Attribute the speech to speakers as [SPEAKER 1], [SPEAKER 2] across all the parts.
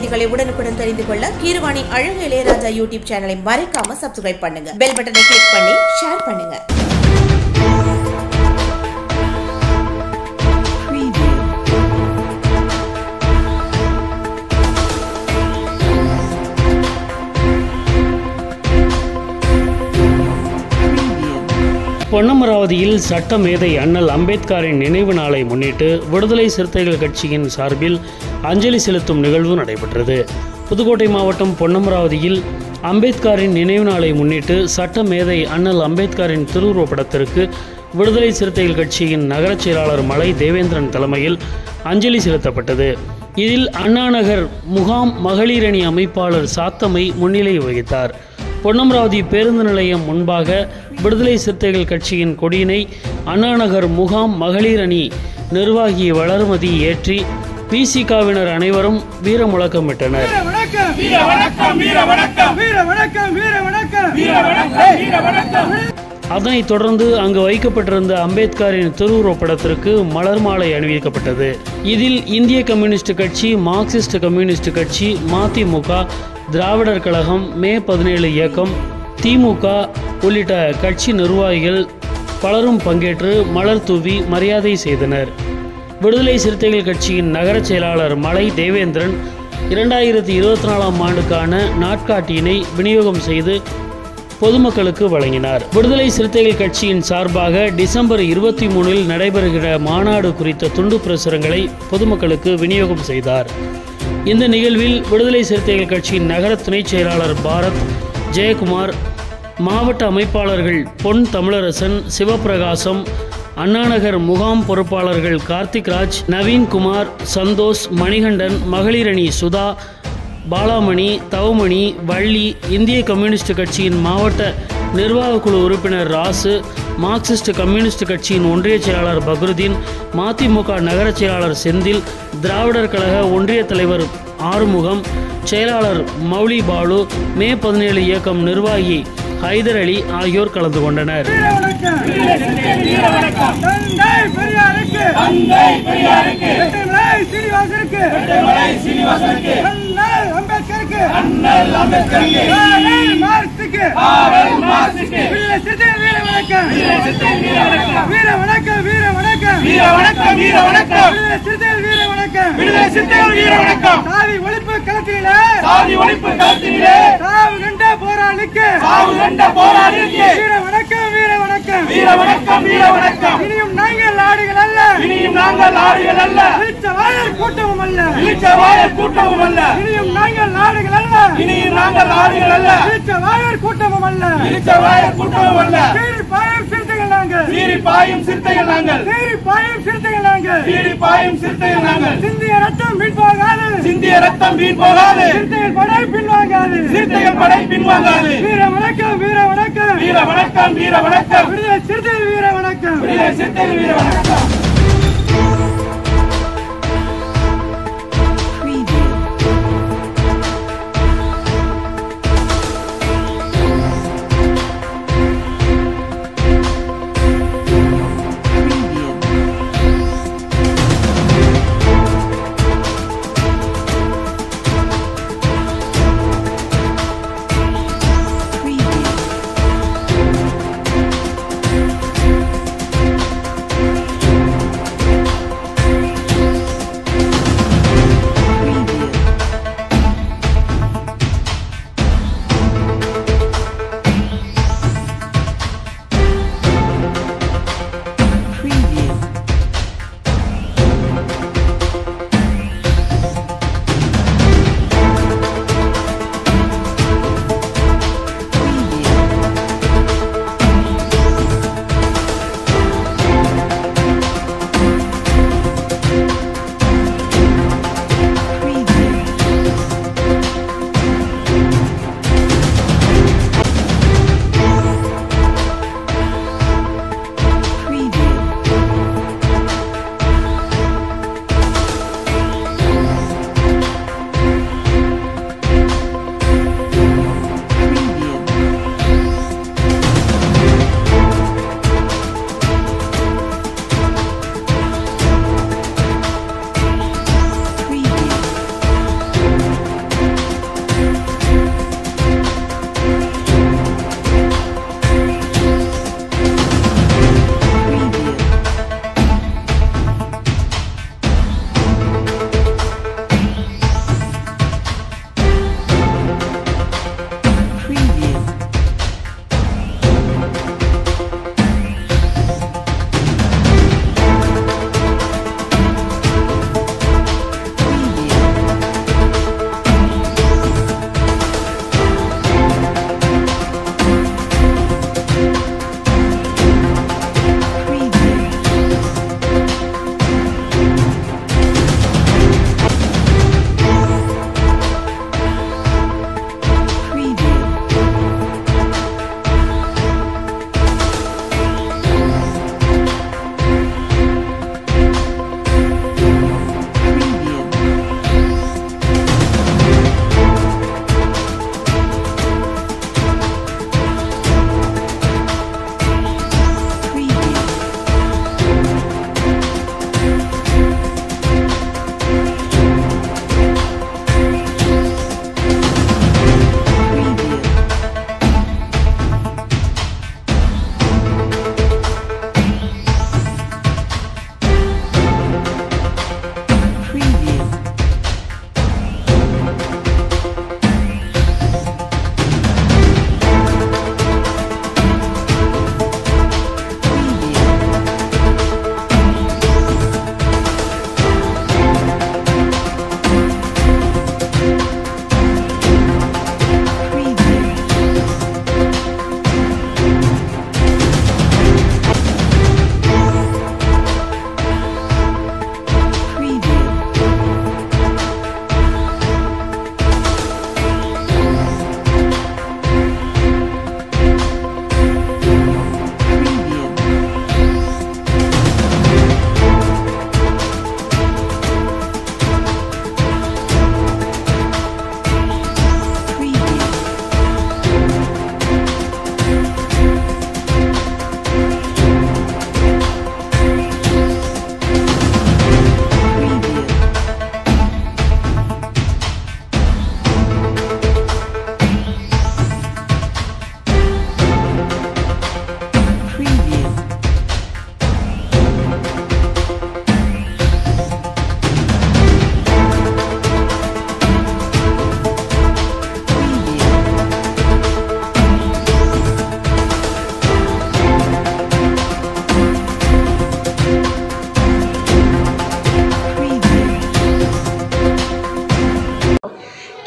[SPEAKER 1] செய்திகளை உடனுக்குடன் தெரிந்து கொள்ள கீரவாணி அழகு இளையராஜா யூடியூப் சேனலை மறைக்காம சப்ஸ்கிரைப் பண்ணுங்க பெல் பட்டனை கிளிக் பண்ணி ஷேர் பண்ணுங்க
[SPEAKER 2] Preview. Preview.
[SPEAKER 3] பொன்னமராவதியில் சட்ட மேதை அண்ணல் அம்பேத்கரின் நினைவு நாளை முன்னிட்டு விடுதலை சிறுத்தைகள் கட்சியின் சார்பில் அஞ்சலி செலுத்தும் நிகழ்வு நடைபெற்றது புதுக்கோட்டை மாவட்டம் பொன்னமராவதியில் அம்பேத்கரின் நினைவு நாளை முன்னிட்டு சட்ட மேதை அண்ணல் அம்பேத்கரின் திருவுருவப் படத்திற்கு விடுதலை சிறுத்தைகள் கட்சியின் நகரச் செயலாளர் மலை தேவேந்திரன் தலைமையில் அஞ்சலி செலுத்தப்பட்டது இதில் அண்ணாநகர் முகாம் மகளிரணி அமைப்பாளர் சாத்தமை முன்னிலை வகித்தார் பொன்னமராவதி பேருந்து நிலையம் முன்பாக விடுதலை சிறுத்தைகள் கட்சியின் கொடியினை அண்ணாநகர் முகாம் மகளிர் அணி நிர்வாகி வளர்மதி ஏற்றி பிசிகாவினர் அனைவரும் வீர முழக்கமிட்டனர்
[SPEAKER 4] வணக்கம் வீர வணக்கம் வீர வணக்கம் வீர வணக்கம் வீர வணக்கம் வீர வணக்கம் வீர வணக்கம்
[SPEAKER 3] அதனைத் தொடர்ந்து அங்கு வைக்கப்பட்டிருந்த அம்பேத்கரின் திருவுருவப் படத்திற்கு மலர் மாலை அணிவிக்கப்பட்டது இதில் இந்திய கம்யூனிஸ்ட் கட்சி மார்க்சிஸ்ட் கம்யூனிஸ்ட் கட்சி மதிமுக திராவிடர் கழகம் மே பதினேழு இயக்கம் திமுக உள்ளிட்ட கட்சி நிர்வாகிகள் பலரும் பங்கேற்று மலர் தூவி மரியாதை செய்தனர் விடுதலை சிறுத்தைகள் கட்சியின் நகரச் செயலாளர் மலை தேவேந்திரன் இரண்டாயிரத்தி இருபத்தி நாலாம் ஆண்டுக்கான நாட்காட்டியினை விநியோகம் செய்து பொதுமக்களுக்கு வழங்கினார் விடுதலை சிறுத்தைகள் கட்சியின் சார்பாக டிசம்பர் இருபத்தி மூணில் நடைபெறுகிற மாநாடு குறித்த துண்டு பிரசுரங்களை பொதுமக்களுக்கு விநியோகம் செய்தார் இந்த நிகழ்வில் விடுதலை சிறுத்தைகள் கட்சியின் நகர துணைச் செயலாளர் பாரத் ஜெயக்குமார் மாவட்ட அமைப்பாளர்கள் பொன் தமிழரசன் சிவபிரகாசம் அண்ணாநகர் முகாம் பொறுப்பாளர்கள் கார்த்திக் ராஜ் நவீன்குமார் சந்தோஷ் மணிகண்டன் மகளிரணி சுதா பாலாமணி தவமணி வள்ளி இந்திய கம்யூனிஸ்ட் கட்சியின் மாவட்ட நிர்வாகக் குழு உறுப்பினர் ராசு மார்க்சிஸ்ட் கம்யூனிஸ்ட் கட்சியின் ஒன்றிய செயலாளர் பக்ருதீன் மதிமுக நகரச் செயலாளர் செந்தில் திராவிடர் கழக ஒன்றிய தலைவர் ஆறுமுகம் செயலாளர் மௌலி பாலு மே பதினேழு இயக்கம் நிர்வாகி ஹைதர் அலி ஆகியோர் கலந்து கொண்டனர்
[SPEAKER 4] வீர வணக்கம் வீர வணக்கம் தந்தை பெரியாருக்கு தந்தை பெரியாருக்கு வெற்றிமலை சீனிவாசனுக்கு வெற்றிமலை சீனிவாசனுக்கு அண்ணல் அம்பேத்கருக்கு அண்ணல் அம்பேத்கருக்கு காரல் மார்க்சுக்கு காரல் மார்க்சுக்கு வீர சிறுத்தை வீர வணக்கம் வீர சிறுத்தை வீர வணக்கம் வீர வணக்கம் வீர வணக்கம் வீர வணக்கம் வீர வணக்கம் வீர சிறுத்தை வீர வணக்கம் வீர சிறுத்தை வீர வணக்கம் சாதி ஒழிப்பு களத்திலே சாதி ஒழிப்பு களத்திலே சாவு கண்ட போராளிக்கு சாவு கண்ட போராளிக்கு வீர வணக்கம் வீர வணக்கம் வீர வணக்கம் வீர வணக்கம் இனியும் நாங்கள் ஆடுகள் அல்ல இனியும் நாங்கள் ஆடுகள் அல்ல இழிச்ச வாயர் கூட்டமும் அல்ல இழிச்ச வாயர் கூட்டமும் அல்ல இனியும் நாங்கள் ஆடுகள் அல்ல இனியும் நாங்கள் ஆடுகள் அல்ல இழிச்ச வாயர் கூட்டமும் அல்ல இழிச்ச வாயர் கூட்டமும் அல்ல சீரி பாயும் சிறுத்தைகள் நாங்கள் சீரி பாயும் சிறுத்தைகள் நாங்கள் சீரி பாயும் சிறுத்தைகள் நாங்கள் சீரி பாயும் சிறுத்தைகள் நாங்கள் சிந்திய ரத்தம் வீண் போகாது சிந்திய ரத்தம் வீண் போகாது சிறுத்தைகள் படை பின்வாங்காது சிறுத்தைகள் படை பின்வாங்காது வீர வணக்கம் வீர வணக்கம் வீர வணக்கம் வீர வணக்கம் விடுதலை சிறுத்தைகள் வீர வணக்கம் விடுதலை சிறுத்தைகள் வீர வணக்கம்
[SPEAKER 2] Preview. Preview. Preview.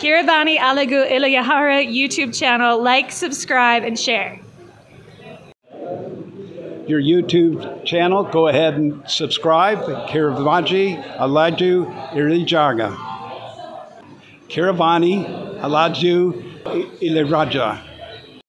[SPEAKER 5] Kiravani Alagu Ilayahara YouTube channel. Like, subscribe, and share.
[SPEAKER 6] your YouTube channel. Go ahead and subscribe. Kiravaji Alaju Irijaga. Kiravani Alaju Iliraja.